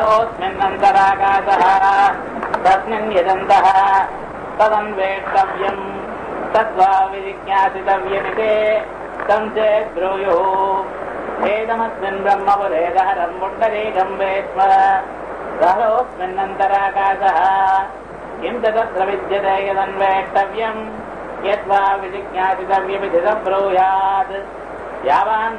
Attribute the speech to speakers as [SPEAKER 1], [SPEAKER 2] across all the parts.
[SPEAKER 1] ततोऽस्मिन्नन्तराकाशः तस्मिन् यदन्तः तदन्वेष्टव्यम् तद्वा विजिज्ञासितव्यमिते तं चेत् ब्रूयुः एदमस्मिन् ब्रह्मपुरे दहरम् पुण्डरीकम् वेत्म दहरोऽस्मिन्नन्तराकाशः किं च तत्र विद्यते यदन्वेष्टव्यम् यद्वा विजिज्ञासितव्यमिति स ब्रूयात् यावान्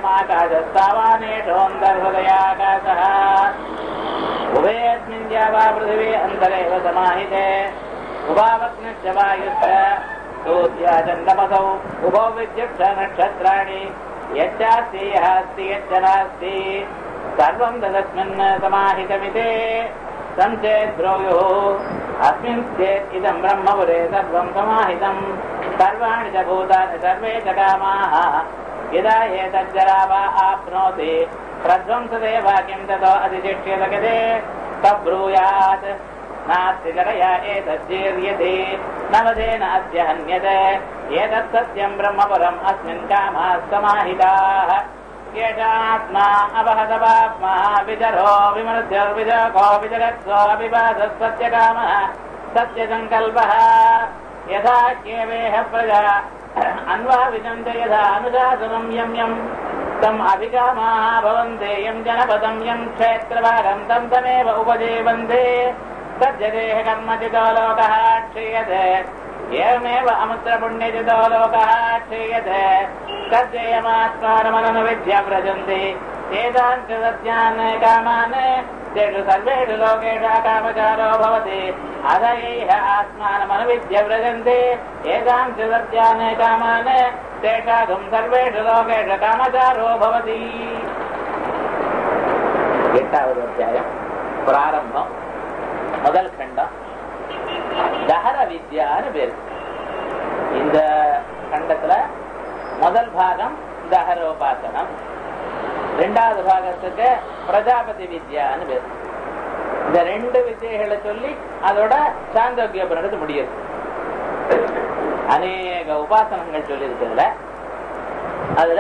[SPEAKER 1] वायमाकाशस्तावानेषोऽन्तर्हृदयाकाशः उभयस्मिन् द्यावा पृथिवी अन्तरेव समाहिते उभावग्नश्च वायुश्च सूर्या चन्द्रमसौ उभौ विद्युक्ष नक्षत्राणि यच्चास्ति यः अस्ति यच्च नास्ति सर्वं तदस्मिन् समाहितमिते संचेत् ब्रूयुः अस्मिन् चेत् इदं ब्रह्मपुरे सर्वं समाहितं सर्वाणि च भूतानि सर्वे च कामाः यदा एतज्जरा वा आप्नोति प्रध्वंसदेव किं ततो अधिशिक्ष्यत गते तब्रूयात् नास्ति जरया एतज्जीर्यते नवधेन अद्य हन्यते एतत् सत्यं ब्रह्मपुरम् अस्मिन् कामाः समाहिताः येषात्मा अपहतपात्मा विजरो विमृत्युर्विजको विजगत्सो अभिवासः सत्यकामः सत्यसङ्कल्पः यथा केवेह प्रजा अन्वा विजन्ते यथा अनुशासनं यं यम् तम् अभिकामाः भवन्ते यं जनपदं यं क्षेत्रभागं तं तमेव उपजीवन्ते तज्जदेह कर्मचितो लोकः क्षीयते एवमेव अमुत्रपुण्यचितो लोकः क्षीयते तज्जयमात्मानमननुविद्य व्रजन्ति एतान् च सत्यान् कामान् तेषु सर्वेषु लोकेषु कामचारो भवति अध एह आत्मानमनुविद्य व्रजन्ति एतां च सत्यान् कामान् तेषागुं सर्वेषु लोकेषु कामचारो भवति எட்டாவது அத்தியாயம் பிராரம்பம் முதல் கண்டம் தஹர வித்யான்னு பேரு இந்த கண்டத்துல முதல் பாகம் தஹரோபாசனம் ரெண்டாவது பாகத்துக்கு பிரஜாபதி வித்யான்னு பேரு இந்த ரெண்டு வித்தியைகளை சொல்லி அதோட சாந்தோக்கிய பிரணது முடியுது அநேக உபாசனங்கள் சொல்லி இருக்குதுல அதுல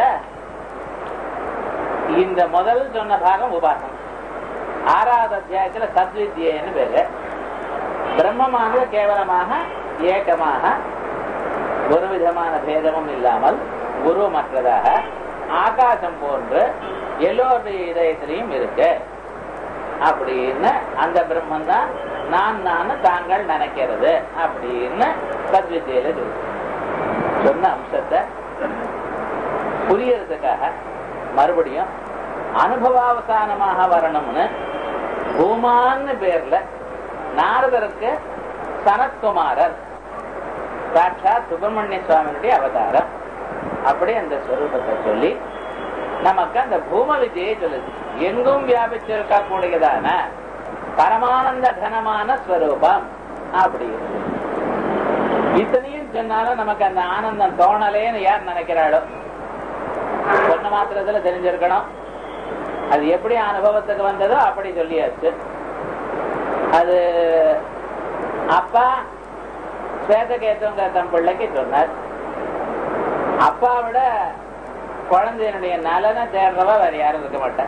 [SPEAKER 1] இந்த முதல் சொன்ன பாகம் உபாசனம் ஆறாவது அத்தியாயத்துல சத்வித்யன்னு பேரு பிரம்மமானது கேவலமாக ஏக்கமாக ஒரு விதமான பேதமும் இல்லாமல் உருவமற்றதாக ஆகாசம் போன்று எல்லோருடைய இதயத்திலையும் இருக்கு அப்படின்னு அந்த பிரம்மன் தான் நான் நான் தாங்கள் நினைக்கிறது அப்படின்னு சத்வித்தியில இருக்கு சொன்ன அம்சத்தை புரியறதுக்காக மறுபடியும் அனுபவாவசானமாக வரணும்னு பூமான்னு பேர்ல நாரதருக்கு சனத்குமாரர் சாட்சாத் சுப்பிரமணிய சுவாமியுடைய அவதாரம் அப்படி அந்த ஸ்வரூபத்தை சொல்லி நமக்கு அந்த பூம விஜயை சொல்லுது எங்கும் வியாபிச்சிருக்க கூடியதான பரமானந்த கனமான ஸ்வரூபம் அப்படி இருக்கு இத்தனையும் சொன்னாலும் நமக்கு அந்த ஆனந்தம் தோணலேன்னு யார் நினைக்கிறாளோ சொன்ன மாத்திரத்துல தெரிஞ்சிருக்கணும் அது எப்படி அனுபவத்துக்கு வந்ததோ அப்படி சொல்லியாச்சு அது அப்பா ஸ்வேதகேத்துவங்க தன் பிள்ளைக்கு சொன்னார் அப்பா விட குழந்தையினுடைய நலனை தேடுறவ வேற யாரும் இருக்க மாட்டேன்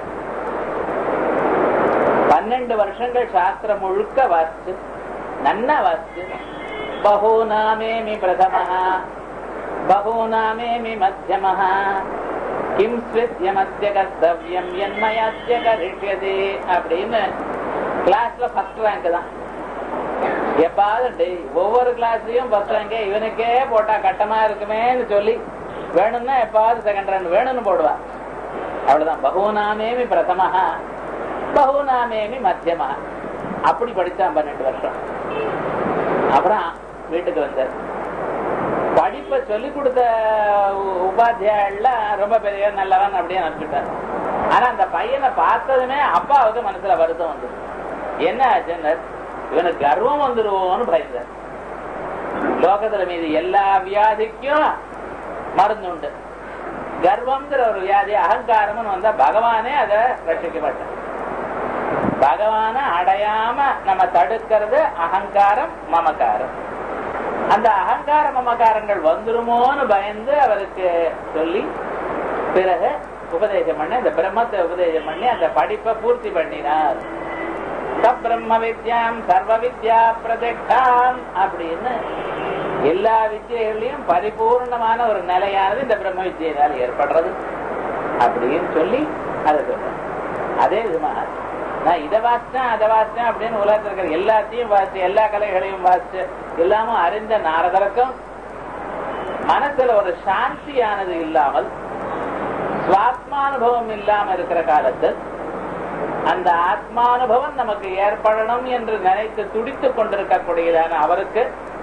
[SPEAKER 1] பன்னெண்டு வருஷங்கள் சாஸ்திரம் முழுக்க வாசிச்சு நன்னா வாசிச்சு பகூனாமேமி பிரதமஹா பகூனாமேமி மத்தியமஹா கிம் ஸ்வித்யமத்திய கர்த்தவியம் என்மயத்திய கரிஷ்யதே அப்படின்னு கிளாஸ்ல ஃபர்ஸ்ட் ரேங்க் தான் எப்பாவது ஒவ்வொரு கிளாஸ்லயும் ஃபர்ஸ்ட் ரேங்கே இவனுக்கே போட்டா கட்டமா இருக்குமேன்னு சொல்லி வேணும்னா எப்பாவது செகண்ட் ரேங்க் வேணும்னு போடுவா அவ்வளவுதான் பகுநாமேமி பிரதமஹா பகுநாமேமி மத்தியமா அப்படி படிச்சான் பன்னெண்டு வருஷம் அப்புறம் வீட்டுக்கு வந்தார் படிப்பை சொல்லி கொடுத்த உபாத்தியாயல்ல ரொம்ப பெரிய நல்லவன் அப்படின்னு நினைச்சுட்டார் ஆனா அந்த பையனை பார்த்ததுமே அப்பாவுக்கு மனசுல வருத்தம் வந்தது என்ன ஆச்சுன்னு இவனுக்கு கர்வம் வந்துருவோம்னு பயந்தார் லோகத்துல மீது எல்லா வியாதிக்கும் மருந்து உண்டு கர்வம்ங்கிற ஒரு வியாதி அகங்காரம்னு வந்தா பகவானே அதை ரட்சிக்க மாட்டார் பகவான அடையாம நம்ம தடுக்கிறது அகங்காரம் மமக்காரம் அந்த அகங்கார மமக்காரங்கள் வந்துருமோன்னு பயந்து அவருக்கு சொல்லி பிறகு உபதேசம் பண்ணி அந்த பிரம்மத்தை உபதேசம் பண்ணி அந்த படிப்பை பூர்த்தி பண்ணினார் சப்ரம்ம வித்யாம் சர்வ வித்யா பிரதிஷ்டாம் அப்படின்னு எல்லா வித்தியைகளையும் பரிபூர்ணமான ஒரு நிலையானது இந்த பிரம்ம வித்தியினால் ஏற்படுறது அப்படின்னு சொல்லி அதை சொல்றேன் அதே விதமா நான் இதை வாசிச்சேன் அதை வாசிச்சேன் அப்படின்னு உலகத்தில் இருக்கிற எல்லாத்தையும் வாசிச்சு எல்லா கலைகளையும் வாசிச்சு எல்லாமும் அறிந்த நாரதருக்கும் மனசுல ஒரு சாந்தியானது இல்லாமல் சுவாத்மானுபவம் இல்லாம இருக்கிற காலத்தில் அந்த ஆத்மானுபவம் நமக்கு ஏற்படணும் என்று நினைத்து துடித்துக் கொண்டிருக்கக்கூடியதான அவருக்கு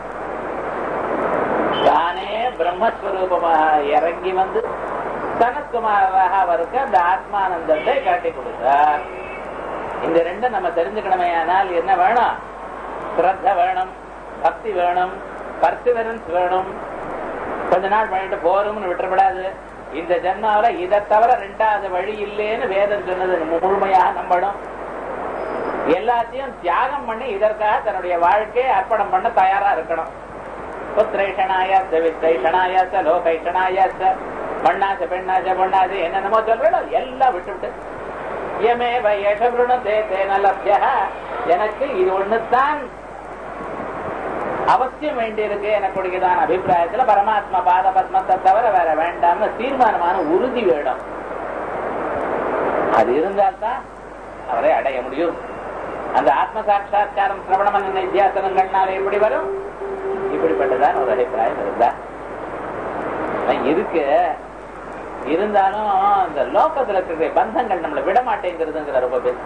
[SPEAKER 1] தானே பிரம்மஸ்வரூபமாக இறங்கி வந்து சனத்குமாராக அவருக்கு அந்த ஆத்மானந்தத்தை காட்டி கொடுத்தார் இந்த ரெண்டும் நம்ம தெரிஞ்சுக்கணுமே ஆனால் என்ன வேணும் ஸ்ரத்த வேணும் பக்தி வேணும் பர்சிவரன்ஸ் வேணும் கொஞ்ச நாள் பண்ணிட்டு போரும்னு விட்டுறப்படாது இந்த ஜென்மாவில இதை தவிர ரெண்டாவது வழி இல்லைன்னு வேதம் சொன்னது முழுமையாக நம்பணும் எல்லாத்தையும் தியாகம் பண்ணி இதற்காக தன்னுடைய வாழ்க்கையை அர்ப்பணம் பண்ண தயாரா இருக்கணும் புத்திரேஷனாயாச்ச வித்தைஷனாயாச்ச லோகைஷனாயாச்ச மண்ணாச்ச பெண்ணாச்ச பொண்ணாச்சு என்னென்னமோ சொல்றோம் எல்லாம் விட்டுவிட்டு எமே வயசபுணத்தே தேன லப்ய எனக்கு இது ஒண்ணுதான் அவசியம் வேண்டியிருக்கு எனக்குடையதான அபிப்பிராயத்துல பரமாத்மா பாத பத்மத்தை தவிர வேற வேண்டாம்னு தீர்மானமான உறுதி வேணும் அது இருந்தால்தான் அவரை அடைய முடியும் அந்த ஆத்ம சாட்சா்காரம் சிரவணமன நித்தியாசனங்கள்னால எப்படி வரும் இப்படிப்பட்டதான் ஒரு அபிப்பிராயம் இருந்தா இருக்கு இருந்தாலும் அந்த லோகத்துல இருக்கிற பந்தங்கள் நம்மளை விட மாட்டேங்கிறதுங்கிற ரொம்ப பேர்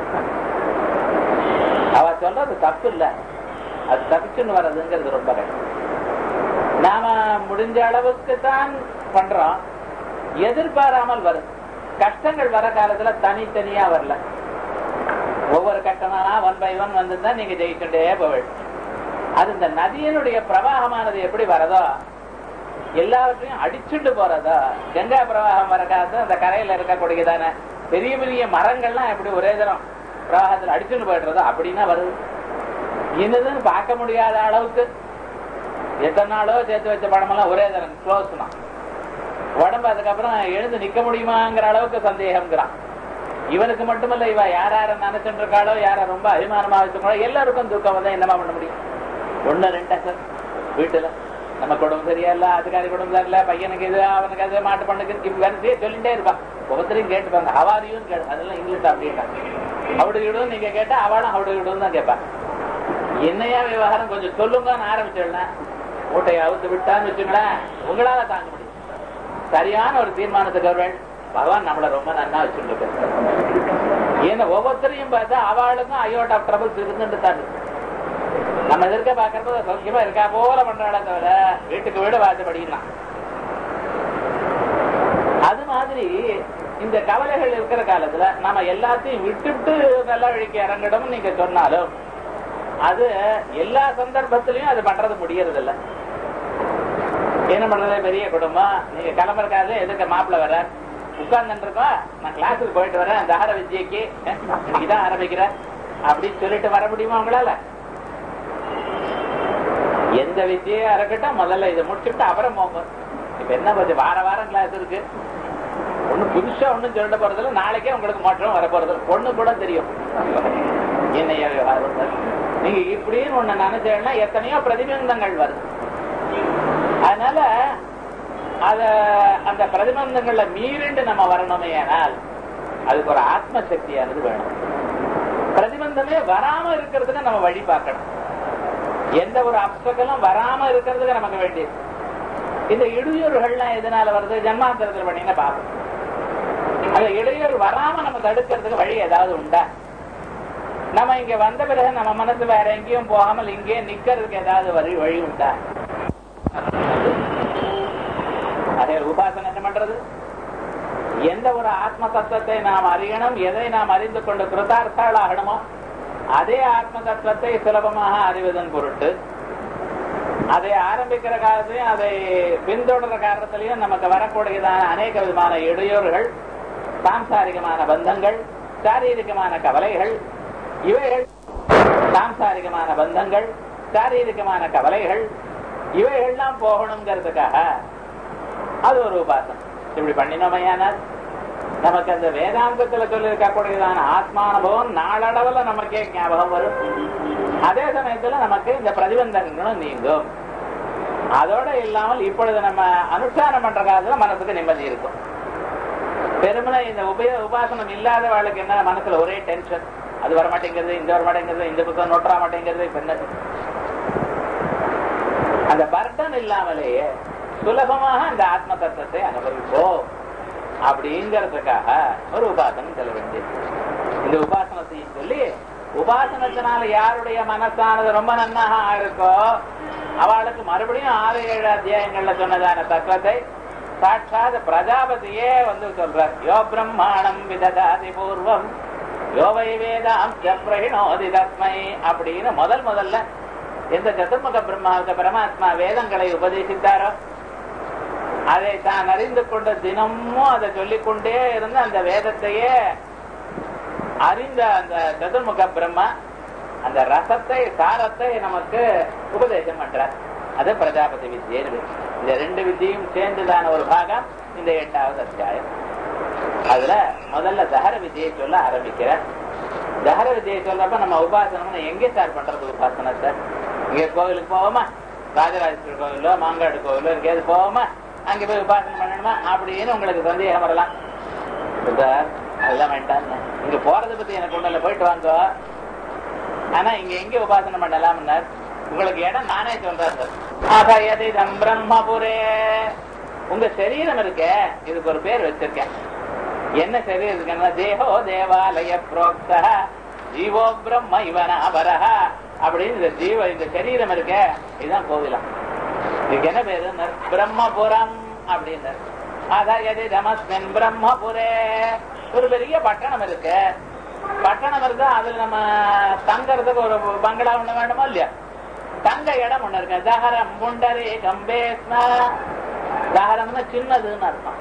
[SPEAKER 1] அவ சொல்றது தப்பு இல்ல அது தப்பிச்சுன்னு வர்றதுங்கிறது ரொம்ப கஷ்டம் நாம முடிஞ்ச அளவுக்கு தான் பண்றோம் எதிர்பாராமல் வரும் கஷ்டங்கள் வர காலத்துல தனித்தனியா வரல ஒவ்வொரு கட்டமா ஒன் பை ஒன் வந்துதான் நீங்க ஜெயிச்சுட்டே போவீங்க அது இந்த நதியினுடைய பிரவாகமானது எப்படி வரதோ எல்லாவற்றையும் அடிச்சுட்டு போறதா கங்கா பிரவாகம் வர காலத்துல அந்த கரையில இருக்கக்கூடியதான பெரிய பெரிய மரங்கள்லாம் எப்படி ஒரே தரம் பிரவாகத்துல அடிச்சுட்டு போயிடுறதோ அப்படின்னா வருது என்னதுன்னு பார்க்க முடியாத அளவுக்கு எத்தனை நாளோ சேர்த்து வச்ச படமெல்லாம் ஒரே தரம் க்ளோஸ் தான் உடம்பு அதுக்கப்புறம் எழுந்து நிக்க முடியுமாங்கிற அளவுக்கு சந்தேகம்ங்கிறான் இவனுக்கு மட்டுமல்ல இவ யார யார நினைச்சுட்டு இருக்காளோ யார ரொம்ப அபிமானமா வச்சுக்கோ எல்லாருக்கும் தூக்கம் வந்தா என்னமா பண்ண முடியும் ஒண்ணு ரெண்டா சார் வீட்டுல நம்ம குடும்பம் சரியில்ல அதுக்காரி குடும்பம் சரியில்ல பையனுக்கு இது அவனுக்கு அது மாட்டு பண்ணுக்கு இப்படி வரிசையே சொல்லிட்டே இருப்பான் ஒவ்வொருத்தரையும் கேட்டுப்பாங்க அவாரியும் கேட்டு அதெல்லாம் இங்கிலீஷ் அப்படின்ட்டாங்க அவடு இடும் நீங்க கேட்டா அவளும் அவடு இடும் தான் கேட்பான் என்னையா விவகாரம் கொஞ்சம் சொல்லுங்கன்னு ஆரம்பிச்சிடல மூட்டையை அவுத்து விட்டான்னு வச்சுங்களேன் உங்களால தாங்க முடியும் சரியான ஒரு தீர்மானத்துக்கு வருவேன் பகவான் நம்மள ரொம்ப நன்னா வச்சுட்டு ஏன்னா ஒவ்வொருத்தரையும் பார்த்தா அவளுக்கும் அயோட் ஆஃப் ட்ரபிள்ஸ் இருந்துட்டு தான் இருக்கு. நம்ம எதிர்க்க பாக்குறது சௌக்கியமா இருக்கா போல பண்றாளே தவிர வீட்டுக்கு வீடு வாத்து படிக்கலாம் அது மாதிரி இந்த கவலைகள் இருக்கிற காலத்துல நம்ம எல்லாத்தையும் விட்டுவிட்டு நல்ல வழிக்கு இறங்கணும் நீங்க சொன்னாலும் அது எல்லா சந்தர்ப்பத்திலையும் அது பண்றது முடியறது இல்ல என்ன பண்றது பெரிய குடும்பம் நீங்க கிளம்புறக்காது எதுக்கு மாப்பிள்ள வர உட்கார்ந்துட்டு இருக்கோம் நான் கிளாஸுக்கு போயிட்டு வரேன் அந்த ஆர வித்யக்கு இதான் ஆரம்பிக்கிறேன் அப்படின்னு சொல்லிட்டு வர முடியுமா உங்களால எந்த வித்தியா இருக்கட்டும் முதல்ல இதை முடிச்சுட்டு அப்புறம் போங்க இப்ப என்ன பத்தி வார வாரம் கிளாஸ் இருக்கு ஒண்ணு புதுசா ஒண்ணும் சொல்ல போறதில்ல நாளைக்கே உங்களுக்கு மாற்றம் வர போறது பொண்ணு கூட தெரியும் என்னைய விவகாரம் சார். நீங்க இப்படின்னு ஒண்ணு நினைச்சேன்னா எத்தனையோ பிரதிபந்தங்கள் வருது அதனால அத அந்த பிரதிபந்தங்கள்ல மீறிண்டு நம்ம வரணுமே ஆனால் அதுக்கு ஒரு ஆத்ம சக்தியானது வேணும் பிரதிபந்தமே வராம இருக்கிறதுக்கு நம்ம வழி பார்க்கணும் எந்த ஒரு அப்சகலும் வராம இருக்கிறதுக்கு நமக்கு வேண்டியது இந்த இடையூறுகள்லாம் எதனால வருது ஜன்மாந்தரத்தில் பண்ணின பாப்போம் அந்த இடையூறு வராம நம்ம தடுக்கிறதுக்கு வழி ஏதாவது உண்டா நம்ம இங்க வந்த பிறகு நம்ம மனசு வேற எங்கேயும் போகாமல் இங்கே நிக்கிறதுக்கு ஏதாவது வழி வழி உண்டா அதே உபாசனை என்ன பண்றது எந்த ஒரு ஆத்ம தத்துவத்தை நாம் அறியணும் எதை நாம் அறிந்து கொண்டு கிருதார்த்தாள் ஆகணுமோ அதே ஆத்ம தத்துவத்தை சுலபமாக அறிவதன் பொருட்டு அதை ஆரம்பிக்கிற காலத்திலையும் அதை பின்தொடர்ற காலத்திலையும் நமக்கு வரக்கூடியதான அநேக விதமான இடையூறுகள் சாம்சாரிகமான பந்தங்கள் சாரீரிகமான கவலைகள் இவைகள் சாம்சாரிகமான பந்தங்கள் சாரீரிகமான கவலைகள் இவைகள்லாம் போகணுங்கிறதுக்காக அது ஒரு உபாசம் இப்படி பண்ணினோமையானால் நமக்கு அந்த வேதாந்தத்துல சொல்லியிருக்கக்கூடியதான ஆத்மானுபவம் நாளளவுல நமக்கே ஞாபகம் வரும் அதே சமயத்துல நமக்கு இந்த பிரதிபந்தகங்களும் நீங்கும் அதோட இல்லாமல் இப்பொழுது நம்ம அனுஷ்டானம் பண்ற காலத்துல மனசுக்கு நிம்மதி இருக்கும் பெருமளை இந்த உபய உபாசனம் இல்லாத வாழ்க்கை என்ன மனசுல ஒரே டென்ஷன் அது வர மாட்டேங்கிறது இந்த வர மாட்டேங்கிறது இந்த புத்தகம் நோட்டா மாட்டேங்கிறது இப்ப என்ன அந்த பர்டன் இல்லாமலேயே சுலபமாக அந்த ஆத்ம தத்துவத்தை அனுபவிப்போம் அப்படிங்கிறதுக்காக ஒரு உபாசனம் சொல்ல வேண்டியது இந்த உபாசனத்தையும் சொல்லி உபாசனத்தினால யாருடைய மனசானது ரொம்ப நன்னாக இருக்கோ அவளுக்கு மறுபடியும் ஆறு ஏழு அத்தியாயங்கள்ல சொன்னதான தத்துவத்தை சாட்சாத் பிரஜாபதியே வந்து சொல்றார் யோ பிரம்மாணம் விததாதி பூர்வம் யோவை வேதாம் பிரகிணோதி தஸ்மை அப்படின்னு முதல் முதல்ல எந்த சதுர்முக பிரம்மாவுக்கு பரமாத்மா வேதங்களை உபதேசித்தாரோ அதை தான் அறிந்து கொண்ட தினமும் அதை சொல்லிக்கொண்டே இருந்து அந்த வேதத்தையே அறிந்த அந்த சதுர்முக பிரம்மா அந்த ரசத்தை சாரத்தை நமக்கு உபதேசம் பண்றார் அது பிரஜாபதி வித்யை இந்த ரெண்டு வித்தியும் சேர்ந்துதான ஒரு பாகம் இந்த எட்டாவது அத்தியாயம் அதுல முதல்ல தகர வித்தியை சொல்ல ஆரம்பிக்கிறார் தகர வித்தியை சொல்றப்ப நம்ம உபாசனம் எங்கே சார் பண்றது உபாசனத்தை இங்க கோவிலுக்கு போவோமா ராஜராஜேஸ்வரர் கோவிலோ மாங்காடு கோவிலோ எங்கேயாவது போவோமா அங்க போய் உபாசனம் பண்ணணுமா அப்படின்னு உங்களுக்கு சந்தேகம் வரலாம் சார் அதெல்லாம் வேண்டாம் இங்க போறதை பத்தி எனக்கு ஒண்ணு இல்லை போயிட்டு வாங்க ஆனா இங்க எங்க உபாசனம் பண்ணலாம்னார் உங்களுக்கு இடம் நானே சொல்றேன் சார் ஆகாயதிதம் பிரம்மபுரே உங்க சரீரம் இருக்க இதுக்கு ஒரு பேர் வச்சிருக்கேன் என்ன சரீரம் இருக்குன்னா தேகோ தேவாலய புரோக்த ஜீவோ பிரம்ம இவனாபரஹ அப்படின்னு இந்த ஜீவ இந்த சரீரம் இருக்க இதுதான் கோவிலம் இதுக்கு என்ன பேரு பிரம்மபுரம் அப்படின்னு ஆதாயதி தமஸ்மின் பிரம்மபுரே ஒரு பெரிய பட்டணம் இருக்கு பட்டணம் இருந்தா அதுல நம்ம தங்கறதுக்கு ஒரு பங்களா ஒண்ணு வேண்டுமா இல்லையா தங்க இடம் ஒண்ணு இருக்கு தகரம் முண்டரி கம்பேஸ்னா தகரம்னா சின்னதுன்னு அர்த்தம்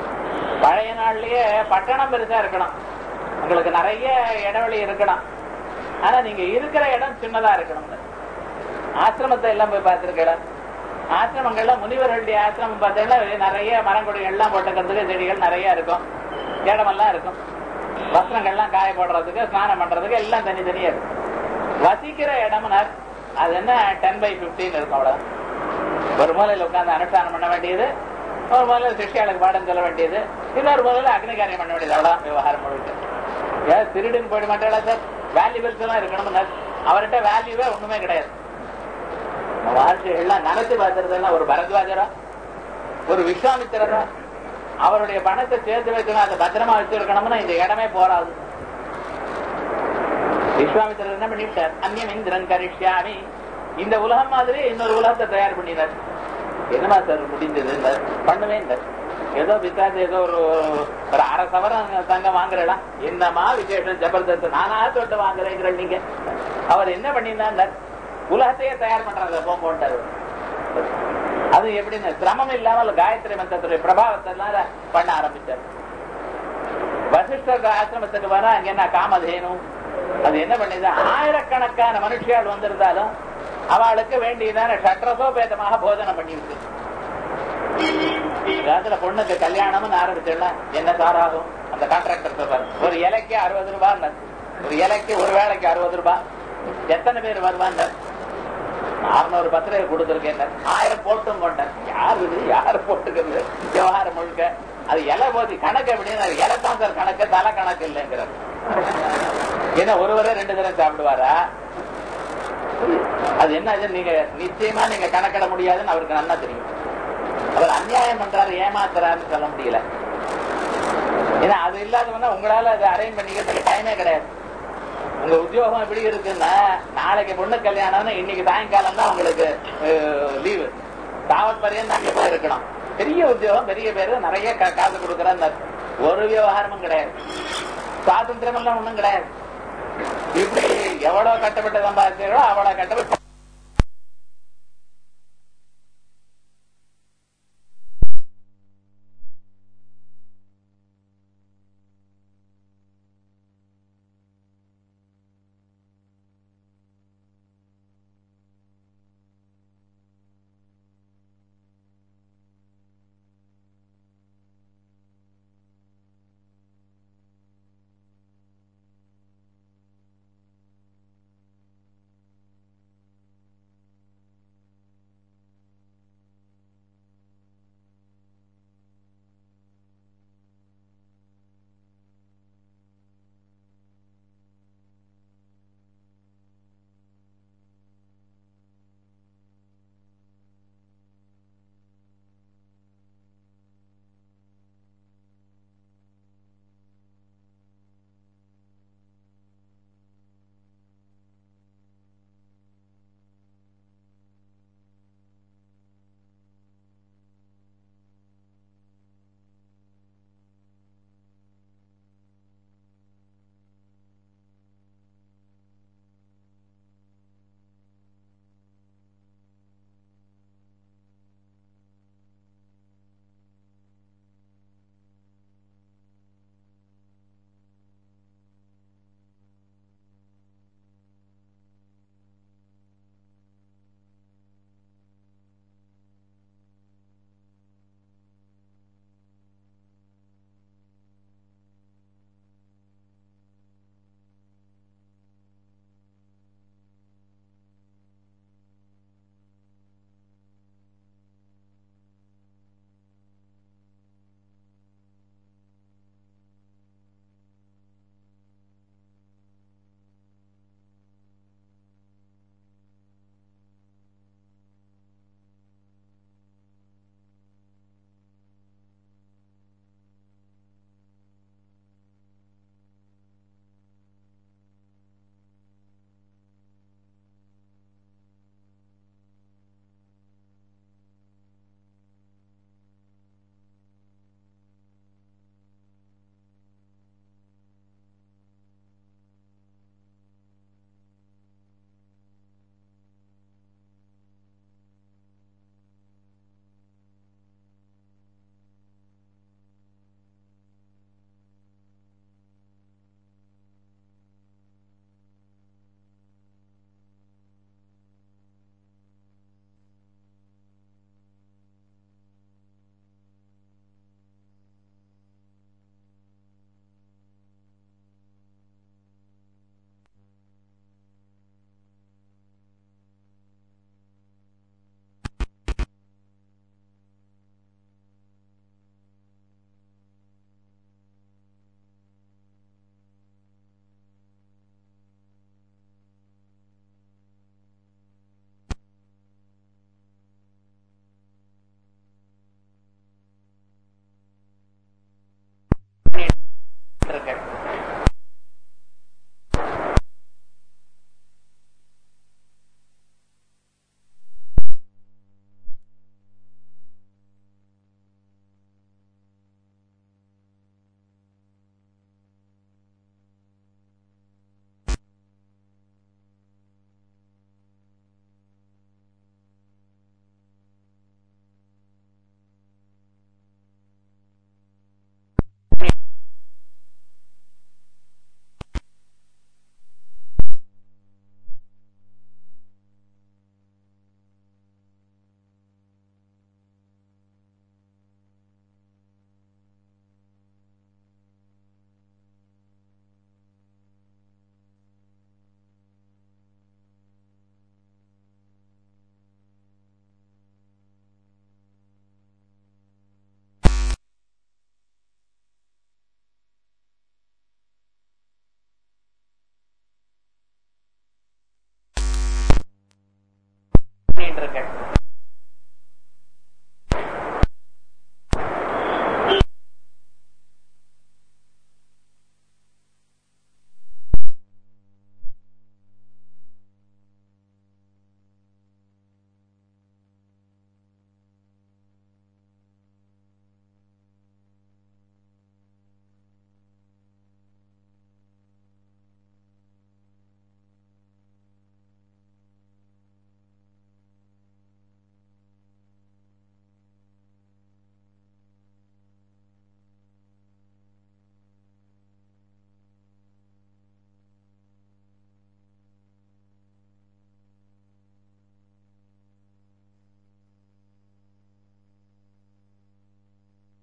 [SPEAKER 1] பழைய நாள்லயே பட்டணம் பெருசா இருக்கணும் உங்களுக்கு நிறைய இடைவெளி இருக்கணும் ஆனா நீங்க இருக்கிற இடம் சின்னதா இருக்கணும் ஆசிரமத்தை எல்லாம் போய் பார்த்திருக்கலாம் ஆசிரமங்கள்ல முனிவர்களுடைய ஆசிரமம் பார்த்தீங்கன்னா நிறைய மரங்கொடிகள் எல்லாம் போட்டுக்கிறதுக்கு செடிகள் நிறைய இருக்கும் இடமெல்லாம் இருக்கும் வஸ்திரங்கள்லாம் காய போடுறதுக்கு ஸ்நானம் பண்றதுக்கு எல்லாம் தனித்தனியா இருக்கும் வசிக்கிற இடம்னா அது என்ன டென் பை பிப்டீன் இருக்கும் அவ்வளவு ஒரு மூலையில உட்கார்ந்து அனுஷ்டானம் பண்ண வேண்டியது ஒரு மூலையில சிஷ்யாளுக்கு பாடம் சொல்ல வேண்டியது இன்னொரு மூலையில அக்னிகாரியம் பண்ண வேண்டியது அவ்வளவுதான் விவகாரம் முழுக்க ஏதாவது திருடுன்னு போயிட மாட்டாளா சார் வேல்யூபிள்ஸ் எல்லாம் இருக்கணும்னு அவர்கிட்ட வேல்யூவே ஒண்ணுமே கிடையாது வாழ்க்கைகள்லாம் நினைச்சு பார்த்துறதுன்னா ஒரு பரத்வாஜரா ஒரு விஸ்வாமித்திரரா அவருடைய பணத்தை சேர்த்து வைக்கணும் அதை பத்திரமா வச்சிருக்கணும்னா இந்த இடமே போராது விஸ்வாமித்திரர் என்ன பண்ணிவிட்டார் அந்நியம் இந்திரன் கரிஷ்யாமி இந்த உலகம் மாதிரி இன்னொரு உலகத்தை தயார் பண்ணினார் என்னமா சார் முடிஞ்சது பண்ணுவேன் ஏதோ விசாரிச்சு ஏதோ ஒரு ஒரு அரை சவரம் தங்கம் வாங்குறலாம் என்னமா விசேஷம் ஜபர்தஸ்த் நானா தொட்டு வாங்குறேங்கிற நீங்க அவர் என்ன பண்ணியிருந்தார் உலகத்தையே தயார் பண்றாங்க போட்டாரு அது எப்படின்னு சிரமம் இல்லாமல் காயத்ரி மந்திரத்துடைய பிரபாவத்தை பண்ண ஆரம்பிச்சார் வசிஷ்டர் ஆசிரமத்துக்கு வர அங்க என்ன காமதேனு அது என்ன பண்ணுது ஆயிரக்கணக்கான மனுஷியால் வந்திருந்தாலும் அவளுக்கு வேண்டியதான சட்டசோபேதமாக போஜனம் பண்ணிருக்கு காலத்துல பொண்ணுக்கு கல்யாணம்னு ஆரம்பிச்சிடலாம் என்ன சார் ஆகும் அந்த கான்ட்ராக்டர் சொல்றாரு ஒரு இலைக்கு அறுபது ரூபாய் ஒரு இலைக்கு ஒரு வேலைக்கு அறுபது ரூபாய் எத்தனை பேர் வருவாங்க அறுநூறு பத்திரிகை கொடுத்துருக்கேன் ஆயிரம் போட்டும் கொண்டேன் யாரு இது யாரு போட்டுக்கிறது விவகாரம் முழுக்க அது இலை போதி கணக்கு எப்படின்னு இலை தான் சார் கணக்கு தலை கணக்கு இல்லைங்கிறார் ஏன்னா ஒருவரே ரெண்டு தரம் சாப்பிடுவாரா அது என்ன நீங்க நிச்சயமா நீங்க கணக்கிட முடியாதுன்னு அவருக்கு நல்லா தெரியும் அவர் அநியாயம் பண்றாரு ஏமாத்துறாருன்னு சொல்ல முடியல ஏன்னா அது இல்லாதவனா உங்களால அதை அரேஞ்ச் பண்ணிக்கிறதுக்கு டைமே கிடையாது உங்க உத்தியோகம் எப்படி இருக்குன்னா நாளைக்கு பொண்ணு கல்யாணம்னா இன்னைக்கு சாயங்காலம் தான் உங்களுக்கு லீவு தாவத் பரியன் அங்க போய் இருக்கணும் பெரிய உத்தியோகம் பெரிய பேரு நிறைய காசு கொடுக்கற ஒரு விவகாரமும் கிடையாது சுவாதந்திரம் எல்லாம் ஒண்ணும் கிடையாது இப்படி எவ்வளவு கட்டப்பட்டு சம்பாதிச்சீங்களோ அவ்வளவு கட்டப்பட்டு